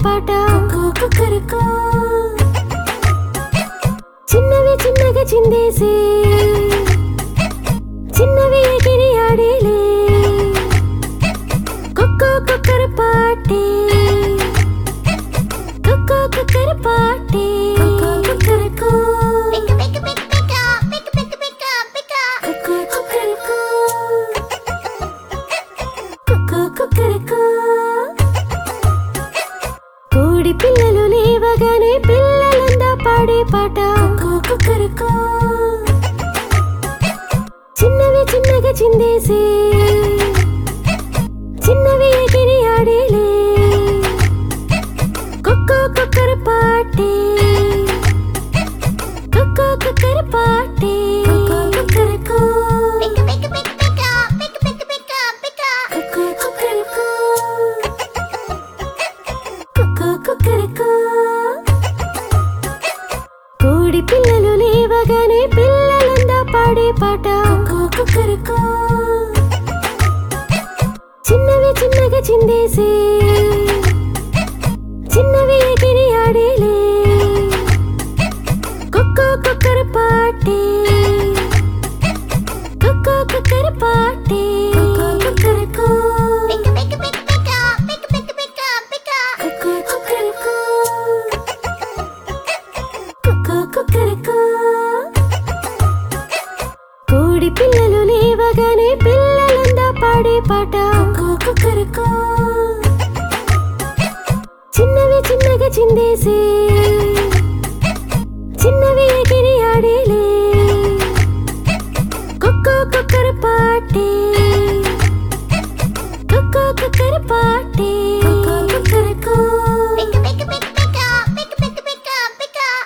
పాట కుక్కరుకో చిన్నవి చిన్నగా చిందేసి చిన్నవి ఎగిరి ఆడేలే కుక్కో కుక్కర పాటే కుక్కో కుక్కర పాటే కుక్కరుకో Pick a pick a pick pick up, pick a pick a pick up, pick up. కుక్కో కుక్కరుకో కుక్కో కుక్కరుకో కోడి పిల్లలు లేవగానే పిల్లలందా పాడే పాట కుక్కరుకో చిన్నవి చిన్నగా చిందేసి చిన్నవి ఎగిరి ఆడేలే కుక్కో కుక్కర పాటే కుక్కో కుక్కర పాటే కుక్కరుకో Pick a pick a pick pick up, pick a pick a pick up, pick up. కుక్కో కుక్కరుకో కుక్కో కుక్కరుకో కోడి పిల్లలు లేవగానే పిల్లలందా పాడే పాట కుక్కరుకో చిన్నవి చిన్నగా చిందేసి చిన్నవి ఎగిరి ఆడేలే కుక్కో కుక్కర పాటే కుక్కో కుక్కర పాటే కుక్కరుకో Pick a pick a pick pick up, pick a pick a pick up, pick up. కుక్కో కుక్కరుకో కుక్కో కుక్కరుకో కోడి పిల్లలు లేవగానే పిల్లలందా పాడే పాట కుక్కరుకో చిన్నవి చిన్నగా చిందేసి